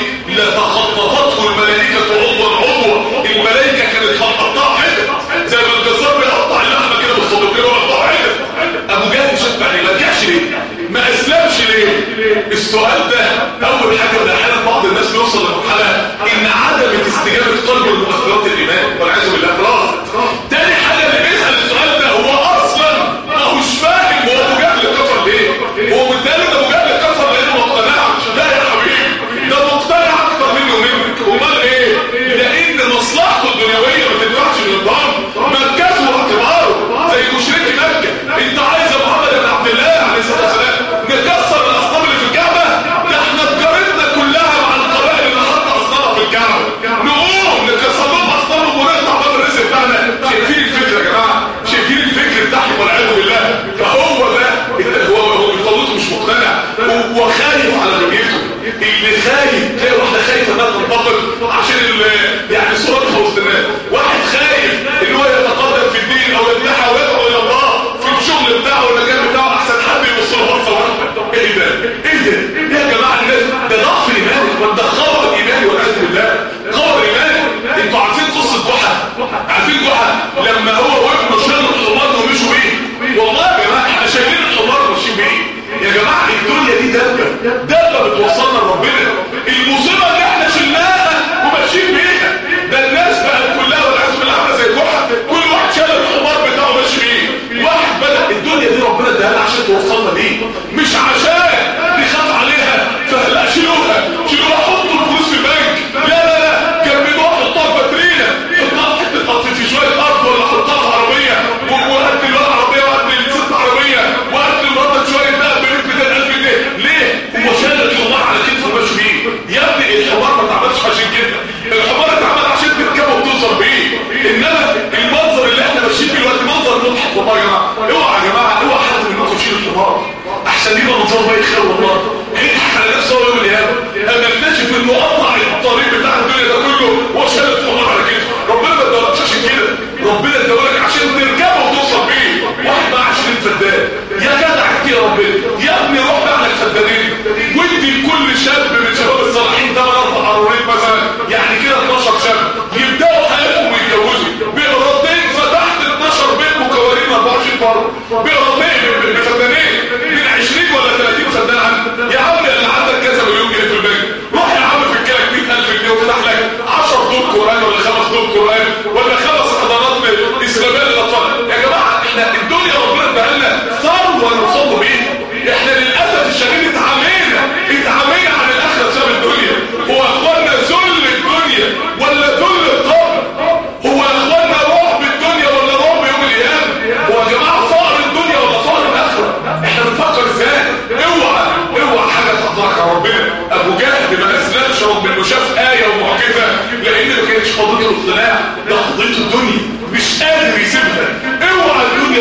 لتخطفته الملائكه عضوا عضوا الملائكه كانت هتقطع حته زي ما الجزار بيقطع اللحمه كده بالصدق كده ويقطع حته ابو جهل شاب عليه ما رجعش ليه ما اسلمش ليه السؤال ده اول حاجه ده احيانا بعض الناس بيوصل لمرحله ان عدم استجابه قلبه لمؤثرات الايمان والعياذ بالله خلاص تاني حاجه اللي بيسال السؤال ده هو اصلا ما هوش فاهم هو ابو جهل كفر ليه هو بالتالي ده ابو جهل كفر لانه ما اقتنعش لا يا حبيبي ده مقتنع اكتر منه ومنك امال ايه لان مصلحته الدنيويه ما تنفعش للنظام مركزه واعتباره زي مشركي مكه انت عايز يا محمد بن عبد الله عليه الصلاه والسلام نكسر الاصنام اللي في الكعبه ده احنا تجارتنا كلها مع القبائل اللي حاطه اصنامها في الكعبه نقوم نكسر لهم اصنامهم ونقطع باب الرزق بتاعنا شايفين الفكره يا جماعه شايفين الفكر بتاعهم والعياذ بالله فهو ده هو هو بالطلوط مش مقتنع هو خايف على دنيته اللي خايف تلاقي واحده خايفه انها تنتقل عشان ال- يعني صورتها وسط الناس واحد خايف ان هو يتقدم في الدين او يدعي ويدعو الى الله في الشغل بتاعه والمكان بتاعه احسن حد يبص له بصه واحده ايه ده ايه ده ايه يا جماعه الناس ده ضعف ايمان وده خبر ايماني والعياذ بالله خبر ايماني انتوا عارفين قصه ضحى عارفين ضحى لما هو وابنه شالوا الحمار ومشوا بيه والله يا جماعه احنا شايلين الحمار وماشيين بيه يا جماعه الدنيا دي دبه دبه بتوصلنا لربنا المصيبه اللي احنا شلناها وماشيين بيها ده الناس بقت كلها والعياذ بالله عامله زي الضحى كل واحد شال الحمار بتاعه ماشي بيه واحد بدا الدنيا دي ربنا اداها لنا عشان توصلنا ليه مش عشان نخاف عليها فلا شيلوها شيلوها حطوا الفلوس في البنك لا لا لا كان بيروح يحطها في باترينا يحطها في حته تحط في شويه ارض ولا يحطها في عربيه وهات الواد عربيه وهات الست عربيه وهات المرضى شويه بقى ب 200000 جنيه ليه؟ هو شال الحمار على كتفه ماشي بيه يا ابني الحمار ما اتعملش عشان كده الحمار اتعمل عشان تركبه وتوصل بيه انما المنظر اللي احنا ماشيين بيه دلوقتي منظر مضحك والله يا جماعه اوعى يا جماعه اوعى حد منكم يشيل الحمار احسن يبقى منظر ما يخير والله هيضحك على نفسه يوم القيامه اما اكتشف انه قطع الطريق بتاع الدنيا ده كله وشال الحمار على كتفه ربنا ما ادالكش عشان كده ربنا ادالك عشان تركبه وتوصل بيه واحد معاه 20 فدان يا جدع كتير يا ربنا يا ابني روح بقى لك فدانين وادي لكل شاب من شباب الصالحين ده اربع قرارين مثلا يعني كده 12 شاب يبداوا حياتهم ويتجوزوا بقراطين فتحت 12 بيت مكونين 24 فرد بقراطين بفدانين من 20 ولا 30 فدان عندك يا عم اللي عندك كذا مليون جنيه في البنك روح يا عم في الكلك 100000 جنيه وفتح لك 10 دور قران ولا خمس دور قران ولا خمس حضارات اسلاميه للاطفال يا جماعه احنا الدنيا ربنا اداها لنا ثروه نوصل بيها احنا للاسف الشديد اتعامينا اتعامينا عن الاخره بسبب الدنيا هو يا اخوانا ذل الدنيا ولا ذل القبر هو يا اخوانا رعب الدنيا ولا رعب يوم القيامه هو يا جماعه فقر الدنيا ولا فقر الاخره احنا بنفكر ازاي اوعى اوعى حاجه تحضرك على ربنا ابو جهل ما اسلمش رغم انه شاف ايه ومعجزه لان ما كانتش قضيه الاقتناع ده قضيه الدنيا مش قادر يسيبها اوعى الدنيا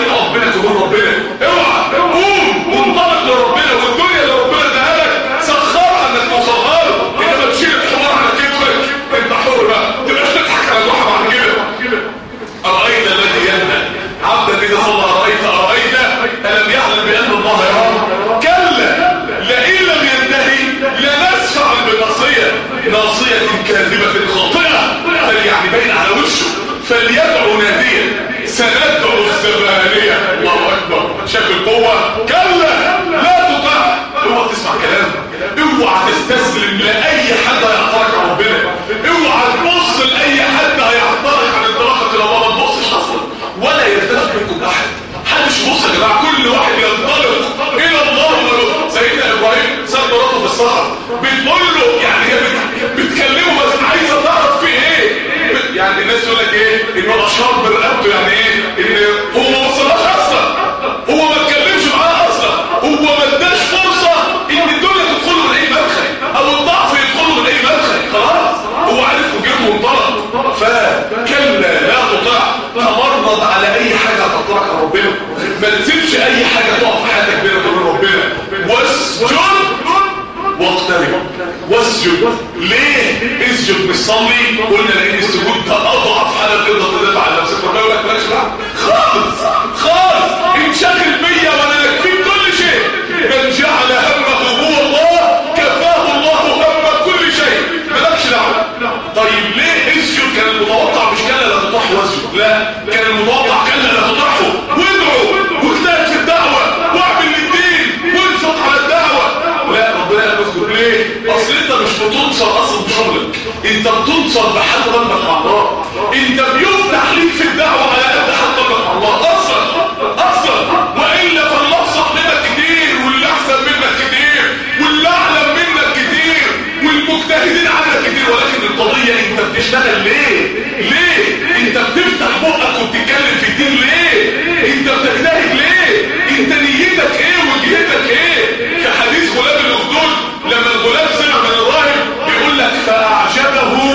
كاذبة خاطئة يعني باين على وشه فليدعو ناديا سندعو الزبانية الله أكبر شاف القوة كلا لا تطع اوعى تسمع كلام اوعى تستسلم لأي حد هيعطاك ربنا اوعى تبص لأي حد هيعطاك عن الطريقة إلى الله ما تبصش أصلا ولا يختلف منكم أحد محدش يبص يا جماعة كل واحد ينطلق إلى الله ولو سيدنا إبراهيم ساب مراته في الصحراء بتقول له يعني هي بت- بتكلمه بس عايزة تعرف فيه إيه يعني الناس تقول لك ايه انه الاشهار برقبته يعني ايه ان هو ما وصلهاش اصلا هو ما اتكلمش معاها اصلا هو ما اداش فرصه ان الدنيا تدخل من اي مدخل او الضعف يدخل من اي مدخل خلاص هو عارف وجهه وانطلق فكلا لا تطع تمرض على اي حاجه هتطلعك على ربنا ما تسيبش اي حاجه تقف في حياتك بينك وبين ربنا واسجد واقترب واسجد ليه اسجد مش صلي قلنا لان السجود ده اضعف حاله تقدر تدافع عن نفسك ربنا يقول لك بلاش بقى خالص خالص انشغل بيا وانا يكفيك كل شيء من جعل همه هو الله كفاه الله هم كل شيء مالكش دعوه طيب ليه اسجد كان المتوقع مش كان لا تطرح واسجد لا كان المتوقع كان لا تطرحه وادعوا واجتهد في الدعوه واعمل للدين وانصت على الدعوه لا ربنا قال اسكت ليه اصل انت مش بتنصر اصلا بشغلك انت بتنصر بحد ربك مع الله انت بيفتح ليك في الدعوه على قد حد ربك مع الله اصلا اصلا والا فالله صح منك كتير واللي احسن منك كتير واللي اعلم منك كتير والمجتهدين عنك كتير ولكن القضيه انت بتشتغل ليه ليه انت بتفتح بقك وبتتكلم في الدين ليه انت بتجتهد ليه انت نيتك ايه وجهتك ايه في حديث غلام الاخدود لما الغلام سمع من الراهب بيقول لك فاعجبه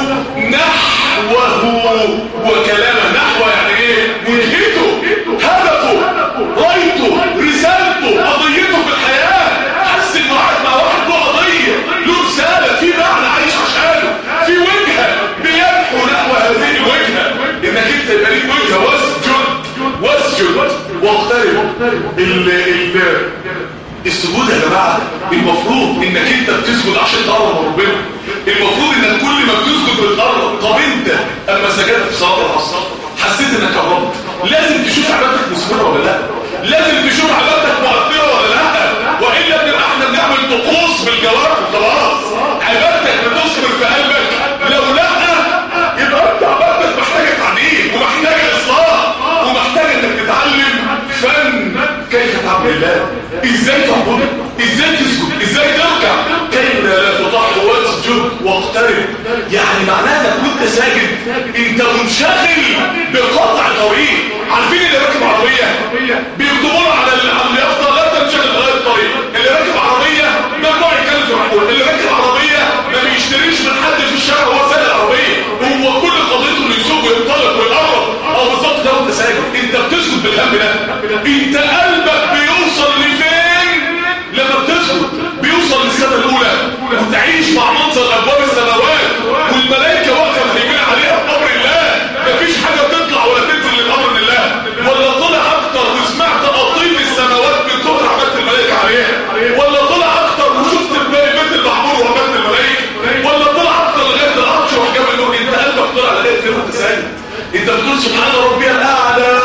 نحوه وكلامه نحوه يعني ايه وجهته هدفه رايته رسالته قضيته في الحياه حس انه قاعد مع واحد له قضيه له رساله في معنى عايش عشانه في وجهه بينحو نحو هذه الوجهه انك انت يبقى ليك وجهه واسجد واسجد واقترب ال ال السجود يا جماعه المفروض انك انت بتسجد عشان تقرب من ربنا المفروض انك كل ما بتسجد بتقرب طب انت اما سجدت في صلاه العصر حسيت انك قربت لازم تشوف عبادتك مثمره ولا لا لازم تشوف عبادتك مؤثره ولا لا والا بنبقى احنا بنعمل طقوس بالجوارح وخلاص عبادتك بتصبر في قلبك لو لا يبقى انت عبادتك محتاجه تعديل ومحتاجه اصلاح ومحتاجه انك تتعلم فن كيف تعبد الله ازاي تعبد ازاي تسجد ازاي تركع كيف لا تطاع واسجد واقترب يعني معناها انك وانت ساجد انت منشغل بقطع طريق عارفين اللي راكب عربيه بيكتبوا له على ال- على اليافطه لا تنشغل بغير الطريق اللي راكب عربيه ممنوع يتكلم في محمول اللي راكب عربيه ما بيشتريش من حد في الشارع وهو سايق العربيه هو كل قضيته انه يسوق وينطلق ويقرب او بالظبط ده وانت ساجد انت بتسجد بالهم ده انت قلبك بيوصل لفين لما بتسجد بيوصل للسنه الاولى وتعيش مع منظر ابواب السماوات والملائكه واقفه مهيمنه عليها بامر الله مفيش حاجه بتطلع ولا تنزل لامر الله ولا طلع اكتر وسمعت اطيب السماوات من كتر عباده الملائكه عليها ولا طلع اكتر وشفت البيت المحمول وعباده الملائكه ولا طلع اكتر لغايه العرش وحجاب النور انت قلبك طلع لغايه فين وانت ساجد انت بتقول سبحان ربي الاعلى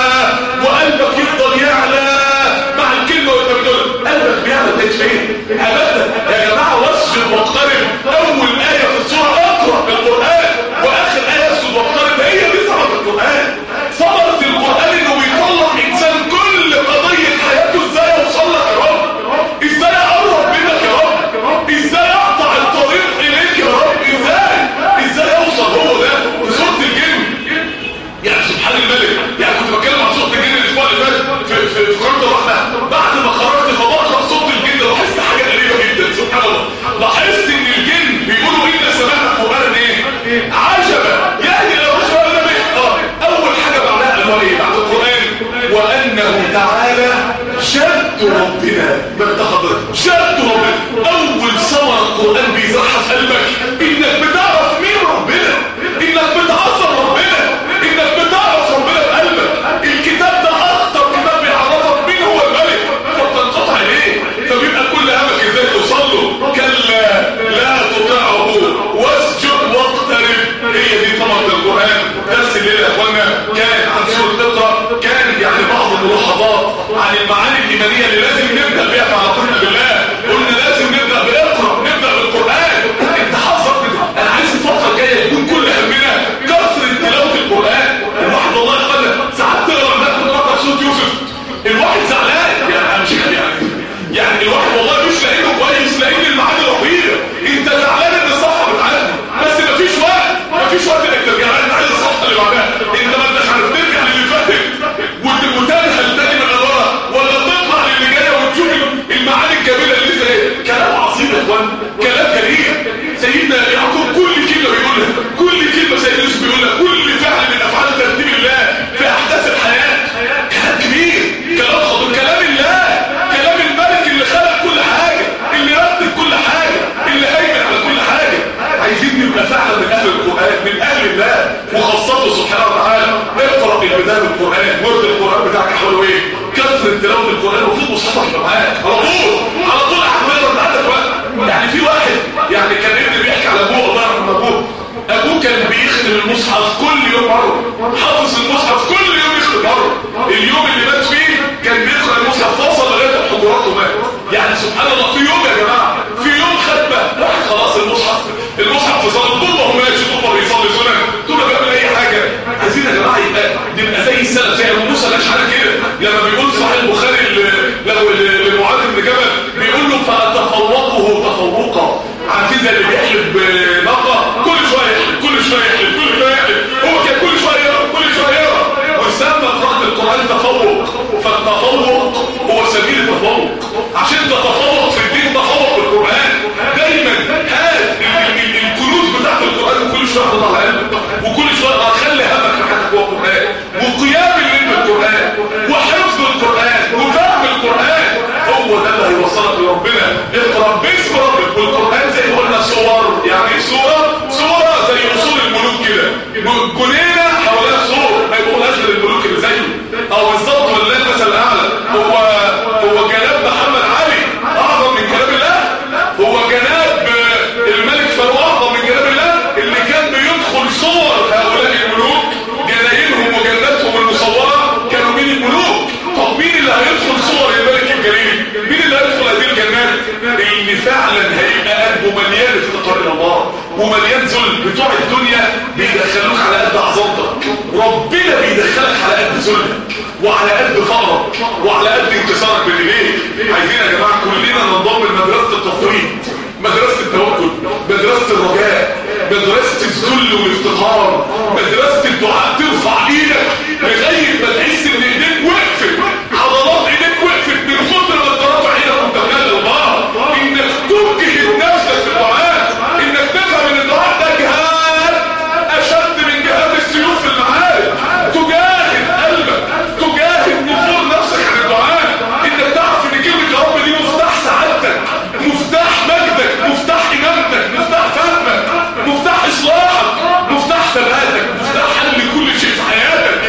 وقلبك يفضل يعلى مع الكلمه وانت بتقول قلبك بيعلى لغايه فين عبادتك يا جماعه واسجد واقترب اول ايه في السوره اقرا القران واخر ايه اسجد واقترب هي دي ثمره القران ثمره القران انه بيطلع انسان كل قضيه حياته ازاي اوصل لك يا رب ازاي اقرب منك يا رب ازاي اقطع الطريق اليك يا رب ازاي ازاي اوصل هو ده في سوره الجن يعني سبحان الملك يعني كنت بتكلم عن صوت الجن الاسبوع اللي فات في في في قرآن الرحمن بعد ما خرجت فبقرا صوت الجن لاحظت حاجه غريبه جدا سبحان الله لاحظت ان الجن بيقولوا ان سمعنا قرآن ايه عجبا يعني لو رجل النبي اه اول حاجه بعدها قالوا ايه بعد القرآن وانه تعالى جد ربنا ما اتخذ جد ربنا اول ثمره القرآن بيزرعها في قلبك انك بتعرف مين ربنا انك بتعظم ربنا انك بتعرف ربنا بقلبك الكتاب ده اخطر كتاب بيعرفك مين هو الملك فبتنقطع اليه فبيبقى كل همك ازاي توصل له كلا لا تطيعه واسجد عن المعاني الايمانيه اللي لازم نبدا بيها في علاقتنا بالله قلنا لازم نبدا باقرا نبدا بالقران انت حظك انا عايز الفتره الجايه يكون كل همنا كثره تلاوه القران الواحد والله يا اخوانا ساعات تقرا ناخد مقطع صوت يوسف الواحد زعلان يعني انا مش يعني يعني الواحد والله مش لاقيه كويس لاقيه المعاني رهيبه انت زعلان ان الصفحه بتعدي بس مفيش وقت مفيش وقت انك ترجع انت عايز الصفحه اللي بعدها انت ما انتش عارف ترجع للي فاتت وت- وتنهل تاني من ورا ولا تطلع للي جايه وتشوف المعاني الجميله اللي لسه ايه كلام عظيم يا اخوان كلام كريم سيدنا يعقوب كل كلمه بيقولها كل كلمه سيدنا يوسف بيقولها كل فعل من افعال ترتيب الله في احداث الحياه كلام كبير كلام خطير كلام الله كلام الملك اللي خلق كل حاجه اللي رتب كل حاجه اللي هيمن على كل حاجه عايزين نبقى فعلا من اهل القران من اهل الله وخاصته سبحانه وتعالى اقرا البدايه بالقران ورد القران بتاعك حوله ايه كثر تلاوه القران وفي مصحف يبقى معاك على طول على طول احمد انت عندك وقت يعني في واحد يعني كان ابني بيحكي على ابوه الله يرحمه ابوه ابوه كان بيختم المصحف كل يوم مره حافظ المصحف كل يوم يختم مره اليوم اللي مات فيه كان بيقرا المصحف فصل لغايه الحجرات ومات يعني سبحان الله في يوم يا جماعه في يوم ختمه واحد خلاص المصحف المصحف في صلاه طول ما هو ماشي طول ما بيصلي سنن طول ما بيعمل اي حاجه عايزين يا جماعه يبقى نبقى زي السلف زي ابو موسى الاشعري كده لما بيقول صحيح البخاري ل- لو لمعاذ بن جبل بيقول له فاتفوقه تفوقا عارفين زي اللي بيحلب نقه كل شويه يحلب كل شويه يحلب كل شويه يحلب هو كان كل شويه يقرا كل شويه يقرا ويسمى قراءه القران تفوق فالتفوق هو سبيل التفوق عشان تتفوق في الدين تفوق في القران دايما هات ال- ال- الكنوز بتاعت القران وكل شويه تطلع على قلبك وكل شويه خلي همك لحد جوه القران وقيام الليل بالقران وحفظ القران وفهم القران هو ده اللي هيوصلك لربنا اقرا باسم ربك والقران زي ما قلنا صور يعني ايه صوره صوره زي اصول الملوك كده جنينه حواليها صور ما يقولهاش غير الملوك اللي زيه او بالظبط ولا المثل الاعلى هو هو جناب محمد علي اعظم من جناب الله هو جناب آه، الملك فاروق اعظم من جناب الله اللي كان بيدخل صور هؤلاء الملوك جناينهم وجناتهم المصوره كانوا مين الملوك طب مين اللي هيدخل صور الملك الجليل مين اللي هيدخل هذه الجنات اللي فعلا هيبقى قلبه مليان افتقار الى الله ومليان ذل بتوع الدنيا بيدخلوك على قد عظمتك ربنا بيدخلك على قد ذلك وعلى قد فقرك وعلى قد انكسارك بالايدين عايزين يا جماعه كلنا ننضم لمدرسه التفويض مدرسه التوكل مدرسه الرجاء مدرسه الذل والافتقار مدرسه الدعاء ترفع ايدك لغايه ما تحس ان ايديك وقفت عضلات ايديك وقفت من كتر ما انت رافع ايدك وانت بتكلم الله انك تجهد نفسك في الدعاء انك تفهم ان الدعاء ده جهاد اشد من جهاد السيوف في المعارك تجاهد قلبك تجاهد نفور نفسك عن الدعاء انك تعرف ان كلمه يا رب دي مفتاح سعادتك مفتاح مجدك مفتاح امامتك مفتاح فهمك مفتاح اصلاحك مفتاح ثباتك مفتاح حل كل شيء في حياتك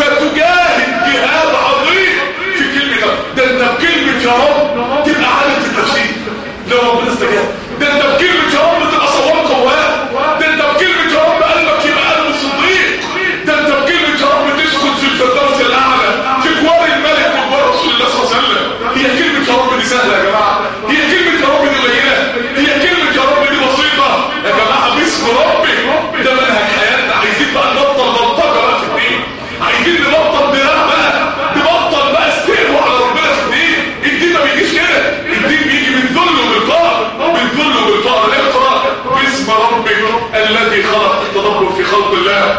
فتجاهد جهاد عظيم في كلمه ده انت بكلمه يا رب تبقى عالم في التفسير لو ربنا استجاب ده انت بكلمه يا رب تبقى صواب قوام ده انت بكلمه يا رب قلبك يبقى قلب صديق ده انت بكلمه يا رب تسكن في الفردوس الاعلى في جوار الملك وجوار رسول الله صلى الله عليه وسلم هي كلمه يا رب دي سهله يا جماعه هي كلمه يا رب دي قليله هي كلمه يا رب دي بسيطه يا جماعه باسم ربي ده منهج حياتنا عايزين بقى نبطل بلطجه بقى في الدين عايزين نبطل دراع بقى نبطل بقى استهوا على ربنا في الدين الدين ما بيجيش كده الدين بيجي من ذل وبالفقر من ذل وبالفقر اقرا باسم ربك الذي خلق التدبر في خلق الله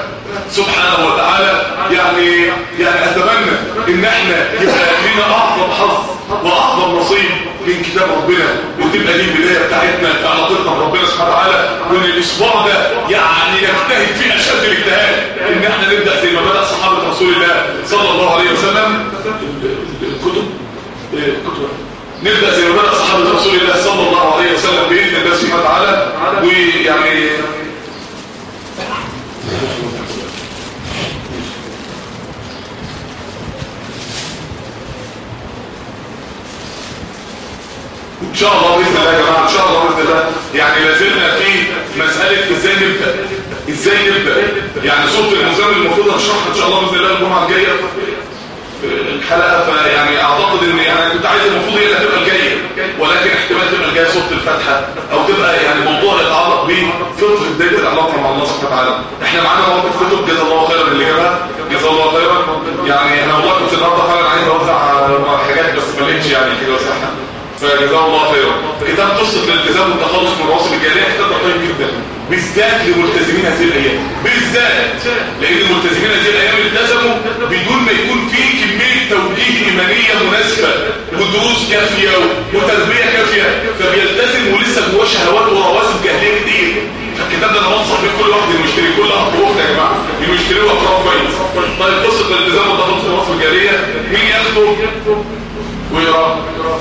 سبحانه وتعالى يعني يعني اتمنى ان احنا يبقى لنا اعظم حظ واعظم نصيب من كتاب ربنا وتبقى دي البدايه بتاعتنا في علاقتنا بربنا سبحانه وتعالى وان الاسبوع ده يعني نجتهد فيه اشد الاجتهاد ان احنا نبدا زي ما بدا صحابه رسول الله صلى الله عليه وسلم الكتب الكتب نبدا زي ما بدا صحابه رسول الله صلى الله عليه وسلم باذن الله سبحانه وتعالى ويعني ان شاء الله باذن الله يا جماعه ان شاء الله باذن الله يعني لازلنا في مساله ازاي نبدا ازاي نبدا يعني صوت المزمل المفروض اشرحها ان شاء الله باذن الله الجمعه الجايه في الحلقه فيعني اعتقد ان يعني كنت عايز المفروض هي اللي هتبقى الجايه ولكن احتمال تبقى الجايه سوره الفاتحه او تبقى يعني موضوع يتعلق بفطر بدايه العلاقه مع الله سبحانه وتعالى احنا معانا موقف كتب جزا الله خيرا اللي جابها جزا الله خيرا يعني انا والله كنت النهارده فعلا عايز اوزع حاجات بس ما لقيتش يعني حاجه اوزعها فجزاه الله خيرا كتاب قصه الالتزام والتخلص من رواسب الجاهليه كتاب طيب جدا بالذات لملتزمين هذه الايام بالذات لان الملتزمين هذه الايام التزموا بدون ما يكون في كميه توجيه ايمانيه مناسبه ودروس كافيه وتربيه كافيه فبيلتزم ولسه جواه شهوات ورواسب جاهليه كتير فالكتاب ده انا بنصح بيه كل واحد انه يشتري كل اخ واخت يا جماعه انه يشتريه ويقراه كويس طيب قصه الالتزام والتخلص من رواسب الجاهليه مين ياخده ويقراه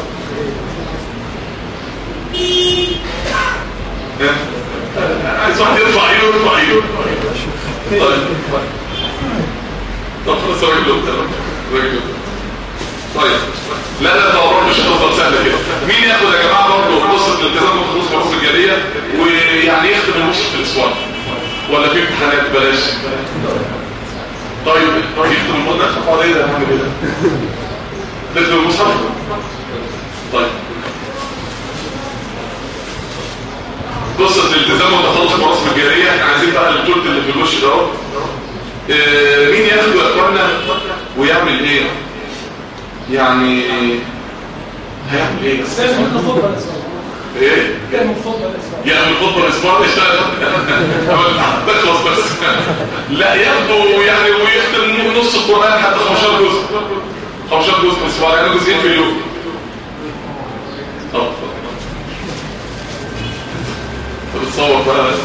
عايز واحد يرفع ايده يرفع ايده طيب طب خلاص راجل له راجل طيب لا لا ده برضه مش هتفضل سهله كده مين ياخد يا جماعه برضه قصه الالتزام والخصوص مصر الجاليه ويعني يختم المصحف في الاسبوع ولا في امتحانات بلاش طيب يختم المصحف نخف عليه ده هنعمل ايه نختم المصحف طيب قصة الالتزام والتخلص من رسم الجارية احنا عايزين بقى الجلد اللي في الوش ده اهو اه مين ياخده يا اخوانا ويعمل ايه يعني هيعمل ايه بس ايه يعمل خطبه الاسبوع ده يشتغل تخلص بس لا ياخده يعني ويختم نص القران حتى 15 جزء 15 جزء في الاسبوع يعني جزئين في اليوم طب بتصور بقى